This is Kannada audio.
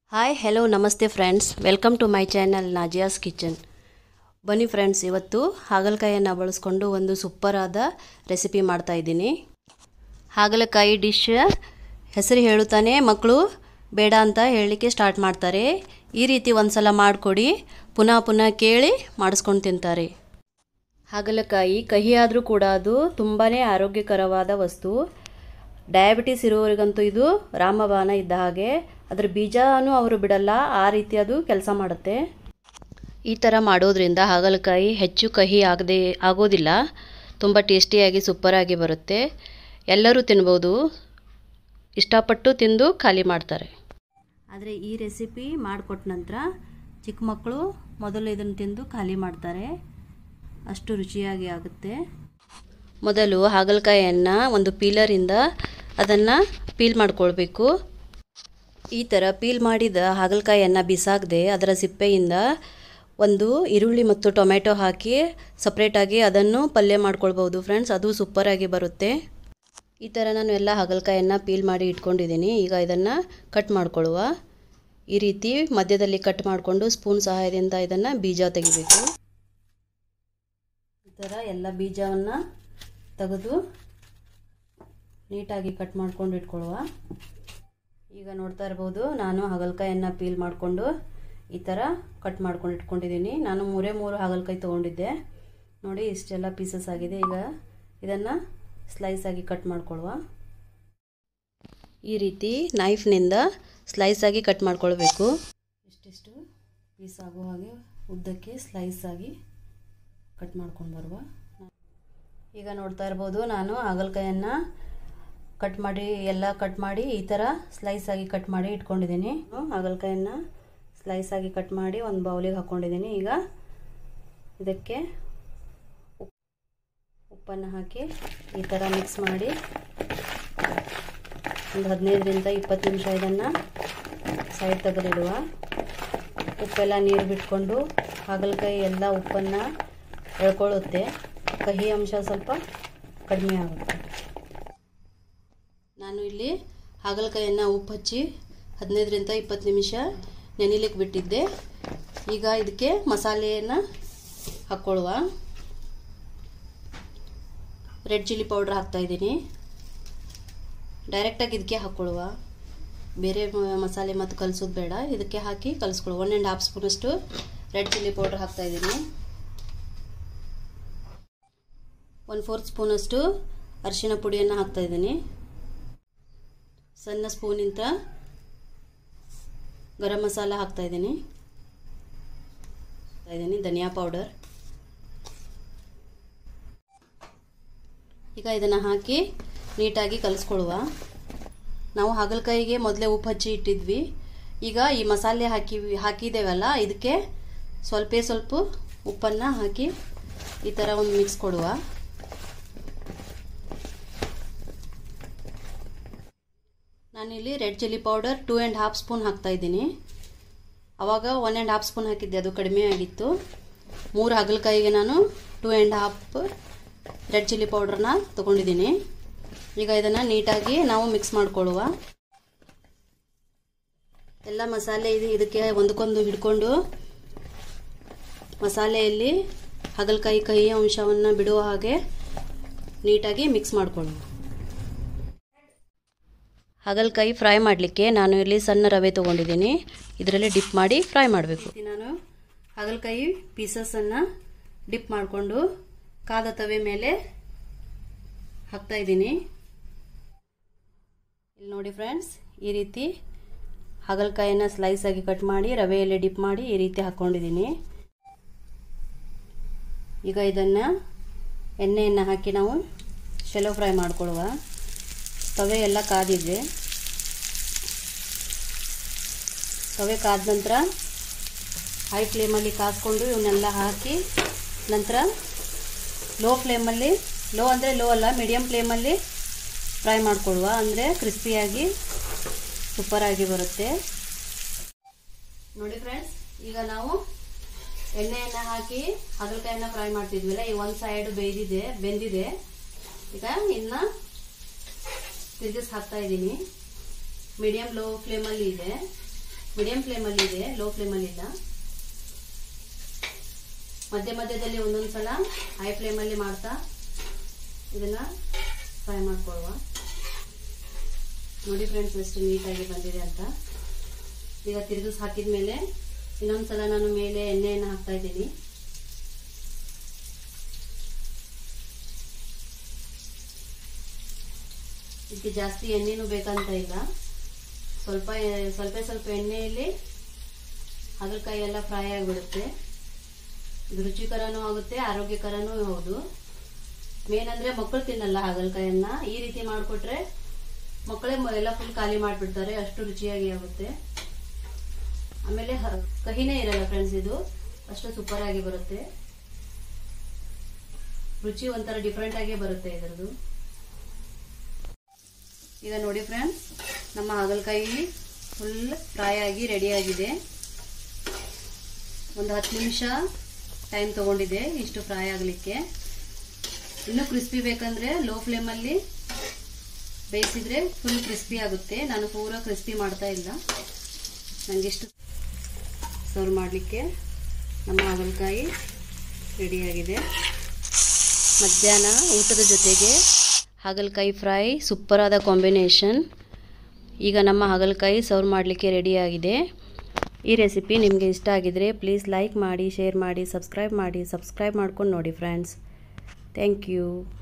ಹಾಯ್ ಹೆಲೋ ನಮಸ್ತೆ friends welcome to my channel Nazia's kitchen ಬನ್ನಿ ಫ್ರೆಂಡ್ಸ್ ಇವತ್ತು ಹಾಗಲಕಾಯಿಯನ್ನು ಬಳಸ್ಕೊಂಡು ಒಂದು ಸೂಪರ್ ಆದ ರೆಸಿಪಿ ಮಾಡ್ತಾಯಿದ್ದೀನಿ ಹಾಗಲಕಾಯಿ ಡಿಶ್ ಹೆಸರು ಹೇಳುತ್ತಾನೆ ಮಕ್ಕಳು ಬೇಡ ಅಂತ ಹೇಳಲಿಕ್ಕೆ ಸ್ಟಾರ್ಟ್ ಮಾಡ್ತಾರೆ ಈ ರೀತಿ ಒಂದು ಸಲ ಮಾಡಿಕೊಡಿ ಪುನಃ ಪುನಃ ಕೇಳಿ ಮಾಡಿಸ್ಕೊಂಡು ತಿಂತಾರೆ ಹಾಗಲಕಾಯಿ ಕಹಿಯಾದರೂ ಕೂಡ ಅದು ತುಂಬಾ ಆರೋಗ್ಯಕರವಾದ ವಸ್ತು ಡಯಾಬಿಟಿಸ್ ಇರುವವರಿಗಂತೂ ಇದು ರಾಮಬಾಣ ಇದ್ದ ಹಾಗೆ ಅದರ ಬೀಜನೂ ಅವರು ಬಿಡಲ್ಲ ಆ ರೀತಿ ಅದು ಕೆಲಸ ಮಾಡುತ್ತೆ ಈ ಥರ ಮಾಡೋದ್ರಿಂದ ಹಾಗಲಕಾಯಿ ಹೆಚ್ಚು ಕಹಿ ಆಗದೆ ಆಗೋದಿಲ್ಲ ತುಂಬ ಟೇಸ್ಟಿಯಾಗಿ ಸೂಪರಾಗಿ ಬರುತ್ತೆ ಎಲ್ಲರೂ ತಿನ್ಬೋದು ಇಷ್ಟಪಟ್ಟು ತಿಂದು ಖಾಲಿ ಮಾಡ್ತಾರೆ ಆದರೆ ಈ ರೆಸಿಪಿ ಮಾಡಿಕೊಟ್ಟ ನಂತರ ಚಿಕ್ಕ ಮಕ್ಕಳು ಮೊದಲು ಇದನ್ನು ತಿಂದು ಖಾಲಿ ಮಾಡ್ತಾರೆ ಅಷ್ಟು ರುಚಿಯಾಗಿ ಆಗುತ್ತೆ ಮೊದಲು ಹಾಗಲಕಾಯಿಯನ್ನು ಒಂದು ಪೀಲರಿಂದ ಅದನ್ನು ಪೀಲ್ ಮಾಡ್ಕೊಳ್ಬೇಕು ಈ ಥರ ಪೀಲ್ ಮಾಡಿದ ಹಾಗಲಕಾಯಿಯನ್ನು ಬಿಸಾಕದೆ ಅದರ ಸಿಪ್ಪೆಯಿಂದ ಒಂದು ಈರುಳ್ಳಿ ಮತ್ತು ಟೊಮೆಟೊ ಹಾಕಿ ಸಪ್ರೇಟಾಗಿ ಅದನ್ನು ಪಲ್ಯ ಮಾಡ್ಕೊಳ್ಬೋದು ಫ್ರೆಂಡ್ಸ್ ಅದು ಸೂಪರಾಗಿ ಬರುತ್ತೆ ಈ ಥರ ನಾನು ಎಲ್ಲ ಹಾಗಲಕಾಯನ್ನು ಪೀಲ್ ಮಾಡಿ ಇಟ್ಕೊಂಡಿದ್ದೀನಿ ಈಗ ಇದನ್ನು ಕಟ್ ಮಾಡ್ಕೊಳ್ಳುವ ಈ ರೀತಿ ಮಧ್ಯದಲ್ಲಿ ಕಟ್ ಮಾಡಿಕೊಂಡು ಸ್ಪೂನ್ ಸಹಾಯದಿಂದ ಇದನ್ನು ಬೀಜ ತೆಗಿಬೇಕು ಈ ಥರ ಎಲ್ಲ ಬೀಜವನ್ನು ತೆಗೆದು ನೀಟಾಗಿ ಕಟ್ ಮಾಡ್ಕೊಂಡು ಇಟ್ಕೊಳ್ಳುವ ಈಗ ನೋಡ್ತಾ ಇರ್ಬೋದು ನಾನು ಹಾಗಲಕಾಯನ್ನು ಪೀಲ್ ಮಾಡಿಕೊಂಡು ಈ ಥರ ಕಟ್ ಮಾಡ್ಕೊಂಡು ಇಟ್ಕೊಂಡಿದ್ದೀನಿ ನಾನು ಮೂರೇ ಮೂರು ಹಾಗಲಕಾಯಿ ತೊಗೊಂಡಿದ್ದೆ ನೋಡಿ ಇಷ್ಟೆಲ್ಲ ಪೀಸಸ್ ಆಗಿದೆ ಈಗ ಇದನ್ನು ಸ್ಲೈಸ್ ಆಗಿ ಕಟ್ ಮಾಡ್ಕೊಳ್ಳುವ ಈ ರೀತಿ ನೈಫ್ನಿಂದ ಸ್ಲೈಸ್ ಆಗಿ ಕಟ್ ಮಾಡ್ಕೊಳ್ಬೇಕು ಇಷ್ಟಿಷ್ಟು ಪೀಸ್ ಆಗೋ ಹಾಗೆ ಉದ್ದಕ್ಕೆ ಸ್ಲೈಸ್ ಆಗಿ ಕಟ್ ಮಾಡ್ಕೊಂಡು ಬರುವ ಈಗ ನೋಡ್ತಾ ಇರ್ಬೋದು ನಾನು ಹಾಗಲಕಾಯನ್ನು ಕಟ್ ಮಾಡಿ ಎಲ್ಲ ಕಟ್ ಮಾಡಿ ಈ ಥರ ಸ್ಲೈಸ್ ಆಗಿ ಕಟ್ ಮಾಡಿ ಇಟ್ಕೊಂಡಿದ್ದೀನಿ ಹಾಗಲಕಾಯನ್ನು ಸ್ಲೈಸ್ ಆಗಿ ಕಟ್ ಮಾಡಿ ಒಂದು ಬೌಲಿಗೆ ಹಾಕ್ಕೊಂಡಿದ್ದೀನಿ ಈಗ ಇದಕ್ಕೆ ಉಪ್ಪನ್ನು ಹಾಕಿ ಈ ಥರ ಮಿಕ್ಸ್ ಮಾಡಿ ಒಂದು ಹದಿನೈದರಿಂದ ಇಪ್ಪತ್ತು ನಿಮಿಷ ಇದನ್ನು ಸೈಡ್ ತೆಗೆದಿಡುವ ಉಪ್ಪೆಲ್ಲ ನೀರು ಬಿಟ್ಕೊಂಡು ಹಾಗಲಕಾಯಿ ಎಲ್ಲ ಉಪ್ಪನ್ನು ಎಳ್ಕೊಳ್ಳುತ್ತೆ ಕಹಿ ಅಂಶ ಸ್ವಲ್ಪ ಕಡಿಮೆ ಆಗುತ್ತೆ ನಾನು ಇಲ್ಲಿ ಹಾಗಲಕಾಯಿಯನ್ನು ಉಪ್ಪು ಹಚ್ಚಿ ಹದಿನೈದರಿಂದ ಇಪ್ಪತ್ತು ನಿಮಿಷ ನೆನಿಲಿಕ್ಕೆ ಬಿಟ್ಟಿದ್ದೆ ಈಗ ಇದಕ್ಕೆ ಮಸಾಲೆಯನ್ನು ಹಾಕ್ಕೊಳ್ಳುವ ರೆಡ್ ಚಿಲ್ಲಿ ಪೌಡ್ರ್ ಹಾಕ್ತಾಯಿದ್ದೀನಿ ಡೈರೆಕ್ಟಾಗಿ ಇದಕ್ಕೆ ಹಾಕ್ಕೊಳ್ಳುವ ಬೇರೆ ಮಸಾಲೆ ಮತ್ತು ಕಲಿಸೋದು ಬೇಡ ಇದಕ್ಕೆ ಹಾಕಿ ಕಲಿಸ್ಕೊಳ್ಳುವ ಒನ್ ಆ್ಯಂಡ್ ಹಾಫ್ ಸ್ಪೂನಷ್ಟು ರೆಡ್ ಚಿಲ್ಲಿ ಪೌಡ್ರ್ ಹಾಕ್ತಾಯಿದ್ದೀನಿ ಒನ್ ಫೋರ್ತ್ ಸ್ಪೂನಷ್ಟು ಅರಿಶಿಣ ಪುಡಿಯನ್ನು ಹಾಕ್ತಾಯಿದ್ದೀನಿ ಸಣ್ಣ ಸ್ಪೂನಿಂದ ಗರಂ ಮಸಾಲ ಹಾಕ್ತಾಯಿದ್ದೀನಿ ಇದ್ದೀನಿ ಧನಿಯಾ ಪೌಡರ್ ಈಗ ಇದನ್ನು ಹಾಕಿ ನೀಟಾಗಿ ಕಲಿಸ್ಕೊಳ್ಳುವ ನಾವು ಹಾಗಲಕಾಯಿಗೆ ಮೊದಲೇ ಉಪ್ಪು ಹಚ್ಚಿ ಇಟ್ಟಿದ್ವಿ ಈಗ ಈ ಮಸಾಲೆ ಹಾಕಿ ಹಾಕಿದ್ದೇವಲ್ಲ ಇದಕ್ಕೆ ಸ್ವಲ್ಪ ಸ್ವಲ್ಪ ಉಪ್ಪನ್ನು ಹಾಕಿ ಈ ಥರ ಒಂದು ಮಿಕ್ಸ್ ಕೊಡುವ ನಾನಿಲ್ಲಿ red chilli powder two and half spoon ಹಾಕ್ತಾಯಿದ್ದೀನಿ ಆವಾಗ ಒನ್ ಆ್ಯಂಡ್ ಹಾಫ್ ಸ್ಪೂನ್ ಹಾಕಿದ್ದೆ ಅದು ಕಡಿಮೆ ಆಗಿತ್ತು ಮೂರು ಹಾಗಲಕಾಯಿಗೆ ನಾನು two and half red chilli ಪೌಡ್ರನ್ನ ತೊಗೊಂಡಿದ್ದೀನಿ ಈಗ ಇದನ್ನು ನೀಟಾಗಿ ನಾವು ಮಿಕ್ಸ್ ಮಾಡ್ಕೊಳ್ಳುವ ಎಲ್ಲ ಮಸಾಲೆ ಇದು ಇದಕ್ಕೆ ಒಂದಕ್ಕೊಂದು ಹಿಡ್ಕೊಂಡು ಮಸಾಲೆಯಲ್ಲಿ ಹಾಗಲಕಾಯಿ ಕಹಿ ಅಂಶವನ್ನು ಬಿಡುವ ಹಾಗೆ ನೀಟಾಗಿ ಮಿಕ್ಸ್ ಮಾಡ್ಕೊಳ್ಳುವ ಹಾಗಲಕಾಯಿ ಫ್ರೈ ಮಾಡಲಿಕ್ಕೆ ನಾನು ಇಲ್ಲಿ ಸಣ್ಣ ರವೆ ತೊಗೊಂಡಿದ್ದೀನಿ ಇದರಲ್ಲಿ ಡಿಪ್ ಮಾಡಿ ಫ್ರೈ ಮಾಡಬೇಕು ನಾನು ಹಾಗಲಕಾಯಿ ಪೀಸಸನ್ನು ಡಿಪ್ ಮಾಡಿಕೊಂಡು ಕಾದ ತವೆ ಮೇಲೆ ಹಾಕ್ತಾ ಇದ್ದೀನಿ ಇಲ್ಲಿ ನೋಡಿ ಫ್ರೆಂಡ್ಸ್ ಈ ರೀತಿ ಹಾಗಲಕಾಯಿನ ಸ್ಲೈಸ್ ಆಗಿ ಕಟ್ ಮಾಡಿ ರವೆಯಲ್ಲಿ ಡಿಪ್ ಮಾಡಿ ಈ ರೀತಿ ಹಾಕ್ಕೊಂಡಿದ್ದೀನಿ ಈಗ ಇದನ್ನು ಎಣ್ಣೆಯನ್ನು ಹಾಕಿ ನಾವು ಶೆಲೋ ಫ್ರೈ ಮಾಡ್ಕೊಳ್ಳುವ ತವೆ ಎಲ್ಲ ಕಾದಿದೆ ತವೆ ಕಾದ ನಂತರ ಹೈ ಫ್ಲೇಮಲ್ಲಿ ಕಾಸ್ಕೊಂಡು ಇವನ್ನೆಲ್ಲ ಹಾಕಿ ನಂತರ ಲೋ ಫ್ಲೇಮಲ್ಲಿ ಲೋ ಅಂದರೆ ಲೋ ಅಲ್ಲ ಮೀಡಿಯಮ್ ಫ್ಲೇಮಲ್ಲಿ ಫ್ರೈ ಮಾಡ್ಕೊಳ್ಳುವ ಅಂದರೆ ಕ್ರಿಸ್ಪಿಯಾಗಿ ಸೂಪರಾಗಿ ಬರುತ್ತೆ ನೋಡಿ ಫ್ರೆಂಡ್ಸ್ ಈಗ ನಾವು ಎಣ್ಣೆಯನ್ನು ಹಾಕಿ ಹಾಗಲಕಾಯಿನ ಫ್ರೈ ಮಾಡ್ತಿದ್ವಿಲ್ಲ ಈ ಒಂದು ಸೈಡ್ ಬೇಯ್ದಿದೆ ಬೆಂದಿದೆ ಈಗ ಇನ್ನು ತಿರುಗಿಸಿ ಹಾಕ್ತಾ ಇದ್ದೀನಿ ಮೀಡಿಯಮ್ ಲೋ ಫ್ಲೇಮಲ್ಲಿ ಇದೆ ಮೀಡಿಯಂ ಫ್ಲೇಮಲ್ಲಿ ಇದೆ ಲೋ ಫ್ಲೇಮಲ್ಲಿ ಇಲ್ಲ ಮಧ್ಯ ಮಧ್ಯದಲ್ಲಿ ಒಂದೊಂದು ಸಲ ಹೈ ಫ್ಲೇಮಲ್ಲಿ ಮಾಡ್ತಾ ಇದನ್ನ ಫ್ರೈ ಮಾಡ್ಕೊಳ್ಳುವ ನೋಡಿ ಫ್ರೆಂಡ್ಸ್ ಎಷ್ಟು ನೀಟಾಗಿ ಬಂದಿದೆ ಅಂತ ಈಗ ತಿರುಗಿಸ್ ಹಾಕಿದ ಮೇಲೆ ಇನ್ನೊಂದು ಸಲ ನಾನು ಮೇಲೆ ಎಣ್ಣೆಯನ್ನು ಹಾಕ್ತಾ ಇದ್ದೀನಿ ಇದಕ್ಕೆ ಜಾಸ್ತಿ ಎಣ್ಣೆನೂ ಬೇಕಂತ ಇಲ್ಲ ಸ್ವಲ್ಪ ಸ್ವಲ್ಪ ಸ್ವಲ್ಪ ಎಣ್ಣೆಯಲ್ಲಿ ಹಾಗಲಕಾಯಿ ಎಲ್ಲ ಫ್ರೈ ಆಗಿಬಿಡುತ್ತೆ ಇದು ರುಚಿಕರನೂ ಆಗುತ್ತೆ ಆರೋಗ್ಯಕರನೂ ಹೌದು ಮೇನ್ ಅಂದರೆ ಮಕ್ಕಳು ತಿನ್ನಲ್ಲ ಹಾಗಲಕಾಯನ್ನ ಈ ರೀತಿ ಮಾಡಿಕೊಟ್ರೆ ಮಕ್ಕಳೇ ಎಲ್ಲ ಫುಲ್ ಖಾಲಿ ಮಾಡಿಬಿಡ್ತಾರೆ ಅಷ್ಟು ರುಚಿಯಾಗಿ ಆಗುತ್ತೆ ಆಮೇಲೆ ಕಹಿನೇ ಇರಲ್ಲ ಫ್ರೆಂಡ್ಸ್ ಇದು ಅಷ್ಟು ಸೂಪರ್ ಆಗಿ ಬರುತ್ತೆ ರುಚಿ ಒಂಥರ ಡಿಫ್ರೆಂಟ್ ಆಗೇ ಬರುತ್ತೆ ಇದರದು ಈಗ ನೋಡಿ ಫ್ರೆಂಡ್ಸ್ ನಮ್ಮ ಹಾಗಲಕಾಯಿ ಫುಲ್ ಫ್ರೈ ಆಗಿ ರೆಡಿ ಆಗಿದೆ ಒಂದು ಹತ್ತು ನಿಮಿಷ ಟೈಮ್ ತಗೊಂಡಿದೆ ಇಷ್ಟು ಫ್ರೈ ಆಗಲಿಕ್ಕೆ ಇನ್ನೂ ಕ್ರಿಸ್ಪಿ ಬೇಕಂದ್ರೆ ಲೋ ಫ್ಲೇಮಲ್ಲಿ ಬೇಯಿಸಿದ್ರೆ ಫುಲ್ ಕ್ರಿಸ್ಪಿ ಆಗುತ್ತೆ ನಾನು ಪೂರ ಕ್ರಿಸ್ಪಿ ಮಾಡ್ತಾ ಇಲ್ಲ ನನಗಿಷ್ಟು ಸರ್ವ್ ಮಾಡಲಿಕ್ಕೆ ನಮ್ಮ ಹಾಗಲಕಾಯಿ ರೆಡಿಯಾಗಿದೆ ಮಧ್ಯಾಹ್ನ ಊಟದ ಜೊತೆಗೆ ಹಾಗಲಕಾಯಿ ಫ್ರೈ ಸೂಪರಾದ ಕಾಂಬಿನೇಷನ್ ಈಗ ನಮ್ಮ ಹಾಗಲಕಾಯಿ ಸರ್ವ್ ಮಾಡಲಿಕ್ಕೆ ರೆಡಿಯಾಗಿದೆ ಈ ರೆಸಿಪಿ ನಿಮಗೆ ಇಷ್ಟ ಆಗಿದರೆ ಪ್ಲೀಸ್ ಲೈಕ್ ಮಾಡಿ ಶೇರ್ ಮಾಡಿ ಸಬ್ಸ್ಕ್ರೈಬ್ ಮಾಡಿ ಸಬ್ಸ್ಕ್ರೈಬ್ ಮಾಡ್ಕೊಂಡು ನೋಡಿ ಫ್ರೆಂಡ್ಸ್ ಥ್ಯಾಂಕ್ ಯು